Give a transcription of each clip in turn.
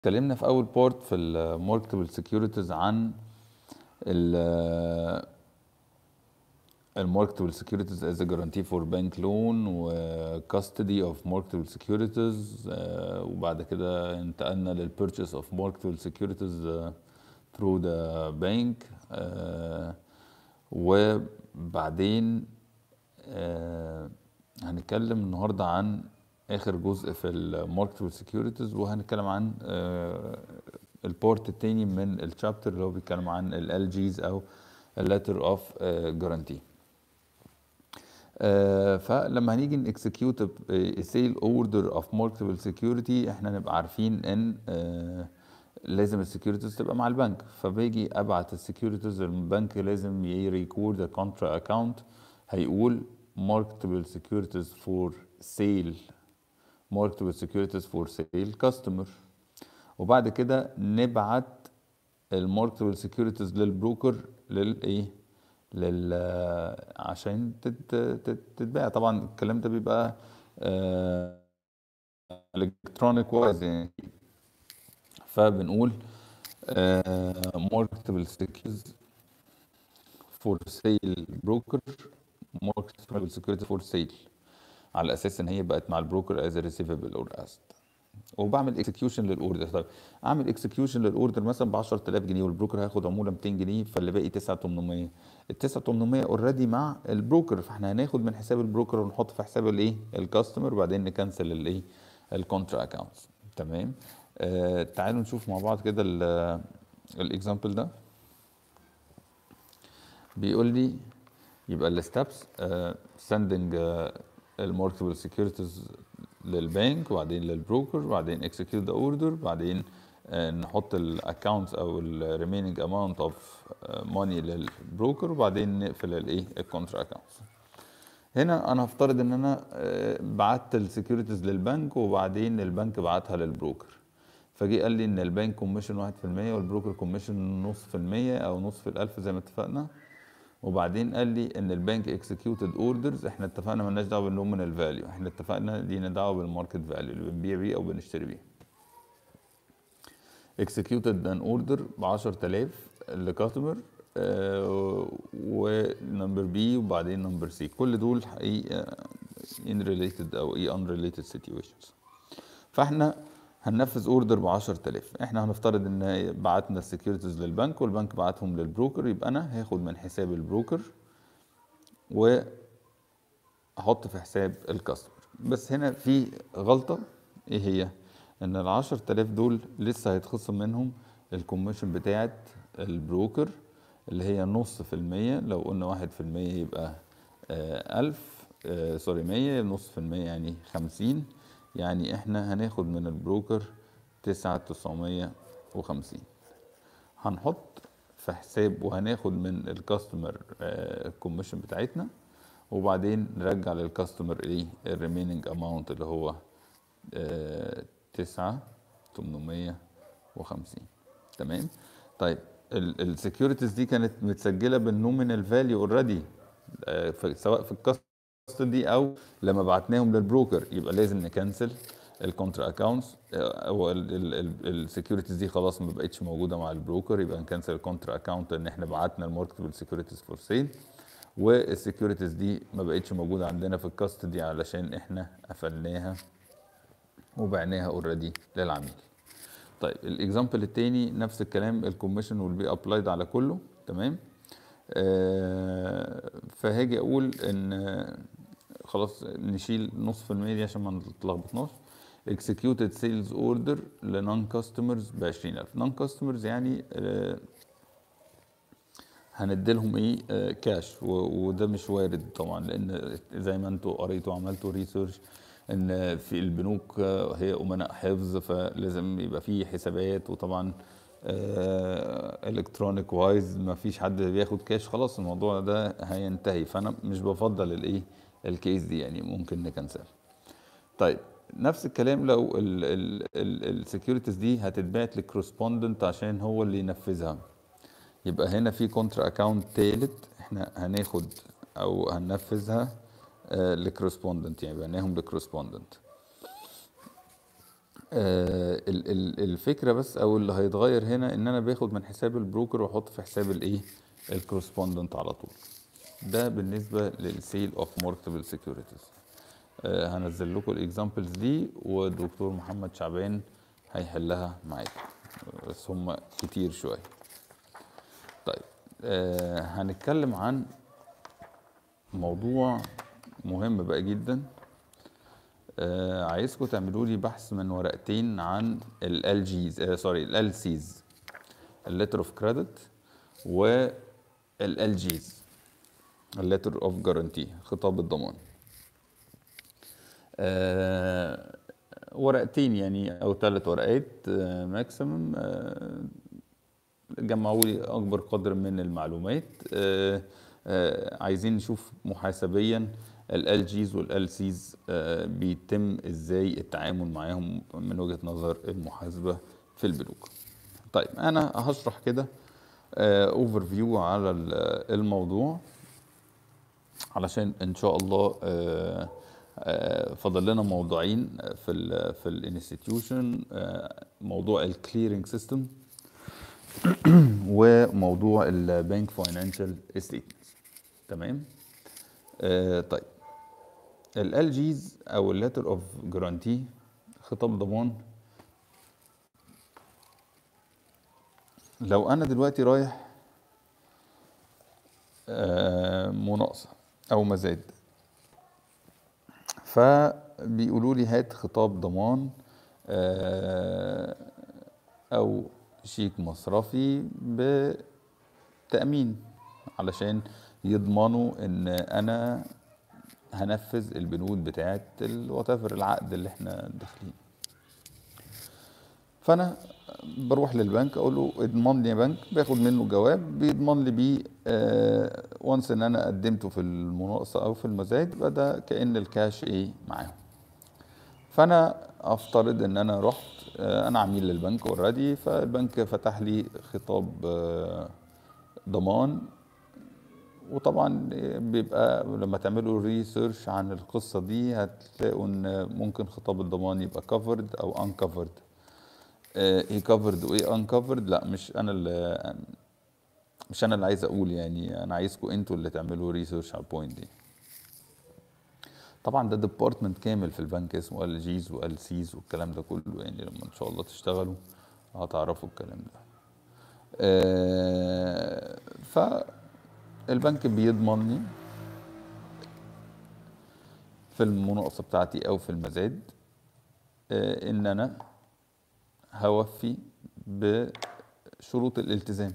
اتكلمنا في اول بورت في الماركتبل سكيورتيز عن ال الماركتبل سكيورتيز از جارانتي فور بانك لون وكاستدي اوف ماركتبل سكيورتيز وبعد كده انتقلنا للبيرتشيز اوف ماركتبل سكيورتيز ثرو ذا بانك وبعدين آه، هنتكلم النهارده عن اخر جزء في الماركتبل سكيورتيز وهنتكلم عن البورت التاني من الشابتر اللي هو بيتكلم عن ال جيز او الليتر اوف جارانتي فلما هنيجي نكسكيوت سيل اوردر اوف ماركتبل سكيورتي احنا نبقى عارفين ان آه، لازم السكيورتيز تبقى مع البنك فباجي ابعت السكيورتيز البنك لازم يريكورد كونترا اكاونت هيقول marketable securities for sale marketable securities for sale customer وبعد كده نبعت الماركتبل سكيورتيز للبروكر للايه لل عشان تت... تت... تتباع طبعا الكلام ده بيبقى الكترونيك وايز يعني فبنقول marketable securities for sale broker marketable security for sale على اساس ان هي بقت مع البروكر از ريسيفبل اور اسد وبعمل اكسكيوشن للاوردر طيب اعمل اكسكيوشن للاوردر مثلا ب 10000 جنيه والبروكر هياخد عموله 200 جنيه فاللي باقي 9800 ال 9800 اوريدي مع البروكر فاحنا هناخد من حساب البروكر ونحط في حساب الايه الكاستمر وبعدين نكنسل الايه الكونترا اكونتس تمام آه تعالوا نشوف مع بعض كده الاكزامبل ده بيقول لي يبقى الستبس سندنج الماركتبل سكيورتيز للبنك وبعدين للبروكر وبعدين اكسكيوت ذا اوردر بعدين آه، نحط الاكونت او الريميننج اماونت اوف ماني للبروكر وبعدين نقفل الايه الكونترا اكونت هنا انا هفترض ان انا آه، بعت السكيورتيز للبنك وبعدين البنك بعتها للبروكر فجي قال لي ان البنك كوميشن 1% والبروكر كوميشن نص في المية او نص في الالف زي ما اتفقنا وبعدين قال لي ان البنك اكسكيوتد اوردرز احنا اتفقنا مالناش دعوه بالنومينال فاليو احنا اتفقنا لينا دعوه بالماركت فاليو اللي بنبيع بيه او بنشتري بيه اكسكيوتد ان اوردر ب 10000 لكاستمر ونمبر بي وبعدين نمبر سي كل دول حقيقي ان ريليتد او اي ان ريليتد سيتويشنز فاحنا هننفذ اوردر ب 10000 احنا هنفترض ان بعتنا السكيورتيز للبنك والبنك بعتهم للبروكر يبقى انا هاخد من حساب البروكر واحط في حساب الكاستمر بس هنا في غلطة ايه هي ان ال 10000 دول لسه هيتخصم منهم الكوميشن بتاعت البروكر اللي هي نص في المية لو قلنا واحد في المية يبقى آه، ألف آه، سوري مية نص في المية يعني خمسين يعني احنا هناخد من البروكر تسعة تسعمية وخمسين هنحط في حساب وهناخد من الكاستمر الكوميشن بتاعتنا وبعدين نرجع للكاستمر ايه الريميننج اماونت اللي هو آه، تسعة تمنمية وخمسين تمام طيب السكيورتيز دي كانت متسجله بالنومينال فاليو اوريدي سواء في الكاستدي او لما بعتناهم للبروكر يبقى لازم نكنسل الكونترا اكونتس هو السكيورتيز دي خلاص ما بقتش موجوده مع البروكر يبقى نكنسل الكونترا اكونت ان احنا بعتنا الماركتبل سكيورتيز فور سيل والسكيورتيز دي ما بقتش موجوده عندنا في الكاستدي علشان احنا قفلناها وبعناها اوريدي للعميل طيب الاكزامبل التاني نفس الكلام الكوميشن will be applied على كله تمام آه فهاجي اقول ان آه، خلاص نشيل نص في المية دي عشان ما نتلخبطناش executed sales order لنون كاستمرز ب 20000 نون كاستمرز يعني آه هنديلهم ايه آه كاش وده مش وارد طبعا لان زي ما انتوا قريتوا وعملتوا ريسيرش ان في البنوك آه، هي امناء حفظ فلازم يبقى في حسابات وطبعا الكترونيك وايز ما فيش حد بياخد كاش خلاص الموضوع ده هينتهي فانا مش بفضل الايه الكيس دي يعني ممكن نكنسل طيب نفس الكلام لو السكيورتيز دي هتتبعت للكورسبوندنت عشان هو اللي ينفذها يبقى هنا في كونترا اكاونت تالت احنا هناخد او هننفذها لكورسبوندنت يعني بعناهم لكورسبوندنت آه، ال- ال- الفكره بس او اللي هيتغير هنا ان انا باخد من حساب البروكر واحط في حساب الايه الكورسبوندنت على طول ده بالنسبه للسيل اوف ماركتبل سيكيورتيز هنزل لكم الاكزامبلز دي والدكتور محمد شعبان هيحلها معاكم بس هم كتير شويه طيب آه هنتكلم عن موضوع مهم بقى جدا آه عايزكم تعملوا لي بحث من ورقتين عن ال جيز آه سوري ال سيز الليتر اوف كريدت وال جيز الليتر اوف جارانتي خطاب الضمان آه ورقتين يعني او ثلاث ورقات آه ماكسيمم آه جمعوا لي اكبر قدر من المعلومات آه آه عايزين نشوف محاسبيا ال جيز والال سيز بيتم ازاي التعامل معاهم من وجهة نظر المحاسبة في البنوك طيب انا هشرح كده اوفر فيو على ال- الموضوع علشان ان شاء الله آه، آه، فاضل لنا موضوعين في ال في الانستتيوشن موضوع الكليرنج سيستم وموضوع البنك فاينانشال ستيتمنتس تمام آه، طيب ال جيز او الليتر اوف جارانتي خطاب ضمان لو انا دلوقتي رايح آه، مناقصه او مزاد فبيقولوا لي هات خطاب ضمان آه، او شيك مصرفي بتأمين علشان يضمنوا ان انا هنفذ البنود بتاعت الواتيفر العقد اللي احنا داخلين فانا بروح للبنك اقول له اضمن لي يا بنك باخد منه جواب بيضمن لي بيه وانس ان انا قدمته في المناقصه او في المزاد يبقى ده كان الكاش ايه معاهم فانا افترض ان انا رحت آه، انا عميل للبنك اوريدي فالبنك فتح لي خطاب آه، ضمان وطبعا بيبقى لما تعملوا ريسيرش عن القصه دي هتلاقوا ان ممكن خطاب الضمان يبقى كفرد او انكفرد ايه كفرد وايه انكفرد لا مش انا اللي مش انا اللي عايز اقول يعني انا عايزكم انتوا اللي تعملوا ريسيرش على البوينت دي طبعا ده ديبارتمنت كامل في البنك اسمه ال جيز وال سيز والكلام ده كله يعني لما ان شاء الله تشتغلوا هتعرفوا الكلام ده آه، فالبنك بيضمني في المناقصة بتاعتي أو في المزاد آه، إن أنا هوفي بشروط الالتزام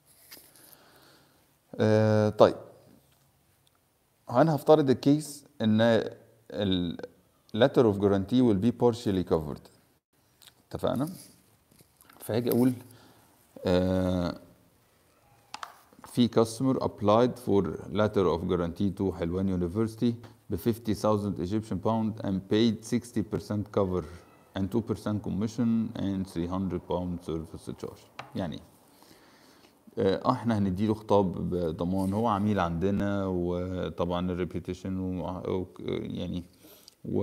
آه، طيب انا هفترض الكيس ان ال letter of guarantee will be partially covered اتفقنا فهاجي اقول آه في customer applied for letter of guarantee to حلوان University ب 50,000 Egyptian pound and paid 60% cover and 2% commission and 300 pound service charge يعني إيه؟ آه، احنا هنديله خطاب بضمان هو عميل عندنا وطبعا الريبيتيشن و... يعني و...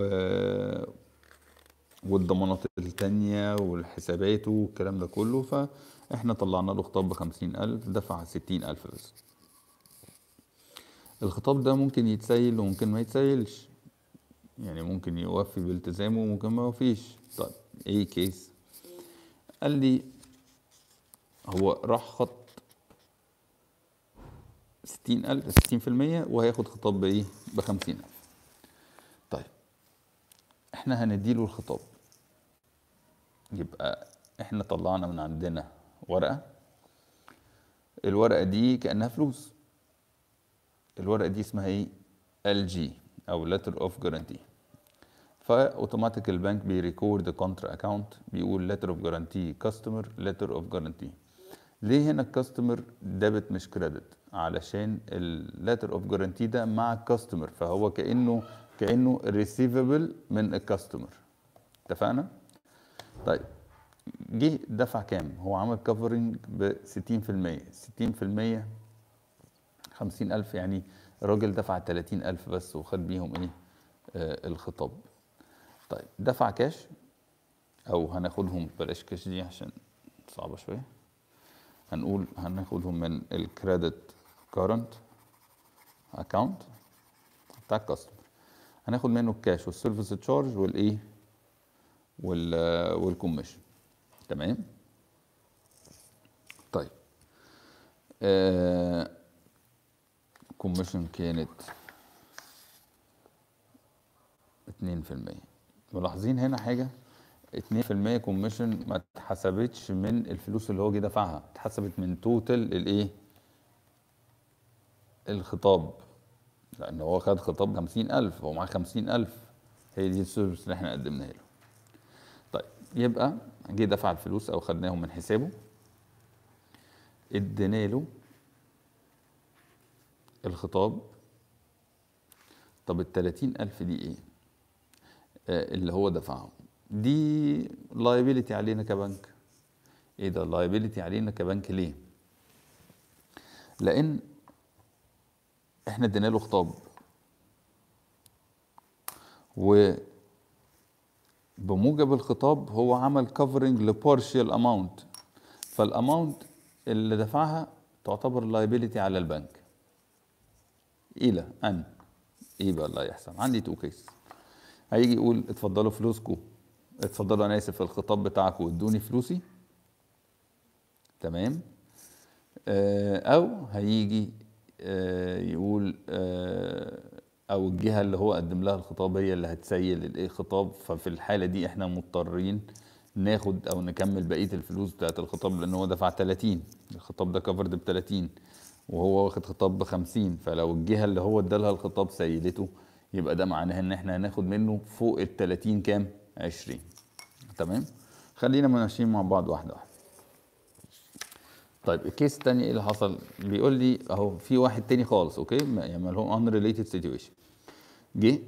والضمانات التانية والحسابات والكلام ده كله فاحنا طلعنا له خطاب بخمسين ألف دفع ستين ألف بس الخطاب ده ممكن يتسيل وممكن ما يتسيلش يعني ممكن يوفي بالتزامه وممكن ما يوفيش طيب ايه كيس قال لي هو راح خط ستين ألف ستين في المية وهياخد خطاب بإيه بخمسين ألف طيب احنا هنديله الخطاب يبقى احنا طلعنا من عندنا ورقة الورقة دي كأنها فلوس الورقة دي اسمها ايه ال جي او letter of guarantee فاوتوماتيك البنك بيريكورد كونترا اكاونت بيقول letter of guarantee customer letter of guarantee ليه هنا الكاستمر ديبت مش كريدت علشان الليتر اوف جارانتي ده مع الكاستمر فهو كانه كانه ريسيفبل من الكاستمر اتفقنا طيب جه دفع كام هو عمل كفرنج ب 60% 60% 50000 يعني الراجل دفع 30000 بس وخد بيهم ايه آه الخطاب طيب دفع كاش او هناخدهم بلاش كاش دي عشان صعبة شوية هنقول هناخدهم من الكريدت كارنت اكاونت بتاع الكاستمر هناخد منه الكاش والسيرفيس تشارج والايه وال والكوميشن تمام طيب آه كوميشن كانت اتنين في المية ملاحظين هنا حاجة اتنين في المية كوميشن ما اتحسبتش من الفلوس اللي هو جه دفعها اتحسبت من توتال الايه الخطاب لان هو خد خطاب خمسين الف هو معاه خمسين الف هي دي السيرفيس اللي احنا قدمناها له طيب يبقى جه دفع الفلوس او خدناهم من حسابه ادينا له الخطاب طب ال 30000 دي ايه؟ آه اللي هو دفعهم دي لايبيليتي علينا كبنك ايه ده لايبيليتي علينا كبنك ليه؟ لان احنا ادينا له خطاب و بموجب الخطاب هو عمل كفرنج لبارشال اماونت فالاماونت اللي دفعها تعتبر لايبيليتي على البنك الى ان ايه بقى اللي هيحصل عندي تو كيس هيجي يقول اتفضلوا فلوسكم اتفضلوا انا اسف الخطاب بتاعكم وادوني فلوسي تمام آه او هيجي آه يقول آه او الجهه اللي هو قدم لها الخطاب هي اللي هتسيل الايه خطاب ففي الحاله دي احنا مضطرين ناخد او نكمل بقيه الفلوس بتاعت الخطاب لان هو دفع 30 الخطاب ده كفرد ب 30 وهو واخد خطاب ب 50 فلو الجهه اللي هو ادالها الخطاب سيلته يبقى ده معناه ان احنا هناخد منه فوق ال 30 كام 20 تمام خلينا ماشيين مع بعض واحده واحده طيب الكيس الثاني ايه اللي حصل بيقول لي اهو في واحد تاني خالص اوكي يعني ما هو unrelated situation جه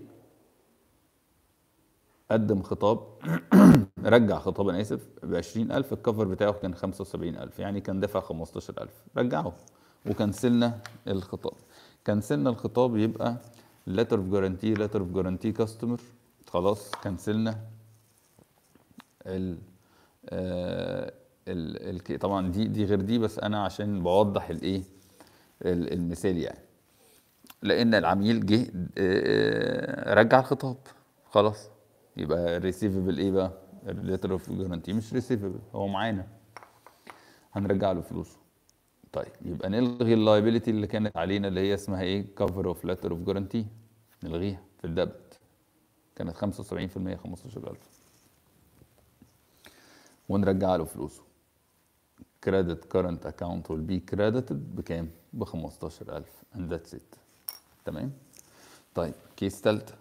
قدم خطاب رجع خطاب انا اسف ب 20000 الكفر بتاعه كان 75000 يعني كان دافع 15000 رجعه وكنسلنا الخطاب كنسلنا الخطاب يبقى letter of guarantee letter of guarantee customer خلاص كنسلنا ال آه ال ال طبعا دي دي غير دي بس انا عشان بوضح الايه المثال يعني لان العميل جه رجع الخطاب خلاص يبقى الريسيفبل ايه بقى الليتر اوف جارانتي مش ريسيفبل هو معانا هنرجع له فلوسه طيب يبقى نلغي اللايبيليتي اللي كانت علينا اللي هي اسمها ايه كفر اوف ليتر اوف جارانتي نلغيها في الدبت كانت 75% 15000 ونرجع له فلوسه كريدت كارنت اكاونت will be credited بكام؟ ب 15000 and that's it تمام؟ طيب كيس تالتة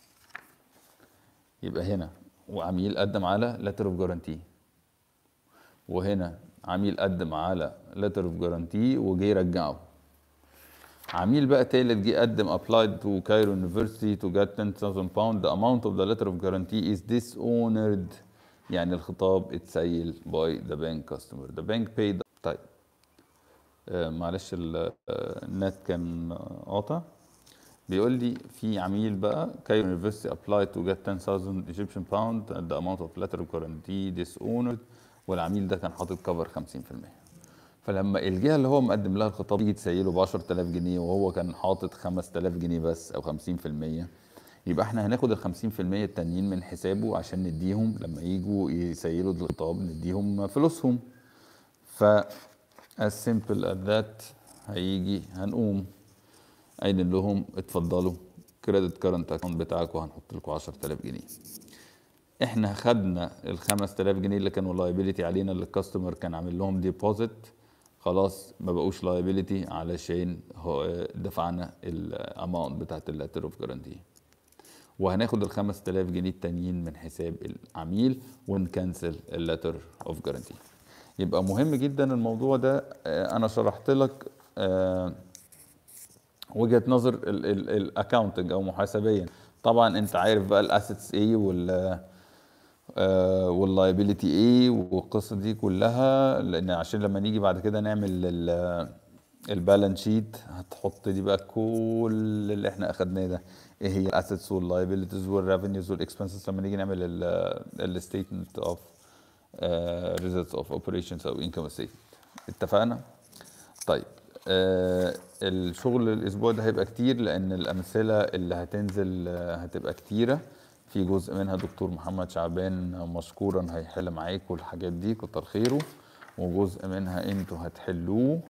يبقى هنا وعميل قدم على letter of guarantee وهنا عميل قدم على letter of guarantee وجه يرجعه عميل بقى تالت جه قدم applied to Cairo University to get 10,000 pound the amount of the letter of guarantee is dishonored يعني الخطاب اتسيل باي ذا بانك كاستمر ذا بانك paid طيب آه معلش النت كان قاطع بيقول لي في عميل بقى كايرو يونيفرسيتي applied to get 10000 Egyptian pound at the amount of letter of guarantee dishonored والعميل ده كان حاطط كفر 50% فلما الجهه اللي هو مقدم لها الخطاب يجي تسيله ب 10000 جنيه وهو كان حاطط 5000 جنيه بس او 50% يبقى احنا هناخد ال 50% التانيين من حسابه عشان نديهم لما يجوا يسيلوا الخطاب نديهم فلوسهم ف as simple as that هيجي هنقوم قايلين لهم اتفضلوا كريدت كارنت اكونت بتاعكم هنحط لكم 10000 جنيه احنا خدنا ال 5000 جنيه اللي كانوا لايبيليتي علينا اللي الكاستمر كان عامل لهم ديبوزيت خلاص ما بقوش لايبيليتي علشان دفعنا الاماونت بتاعت الليتر اوف جارانتي وهناخد ال 5000 جنيه التانيين من حساب العميل ونكنسل الليتر اوف جارانتي يبقى مهم جدا الموضوع ده انا شرحت لك وجهه نظر الاكاونتنج او محاسبيا طبعا انت عارف بقى الاسيتس ايه وال واللايبيليتي ايه والقصه دي كلها لان عشان لما نيجي بعد كده نعمل البالانس شيت هتحط دي بقى كل اللي احنا اخدناه ده ايه هي الاسيتس واللايبيليتيز والريفينيوز والاكسبنسز لما نيجي نعمل الستيتمنت اوف ريزلتس اوف اوبريشنز او انكم ستيتمنت اتفقنا طيب آه الشغل الاسبوع ده هيبقى كتير لان الامثله اللي هتنزل آه، هتبقى كتيره في جزء منها دكتور محمد شعبان مشكورا هيحل معاكم الحاجات دي كتر خيره وجزء منها انتوا هتحلوه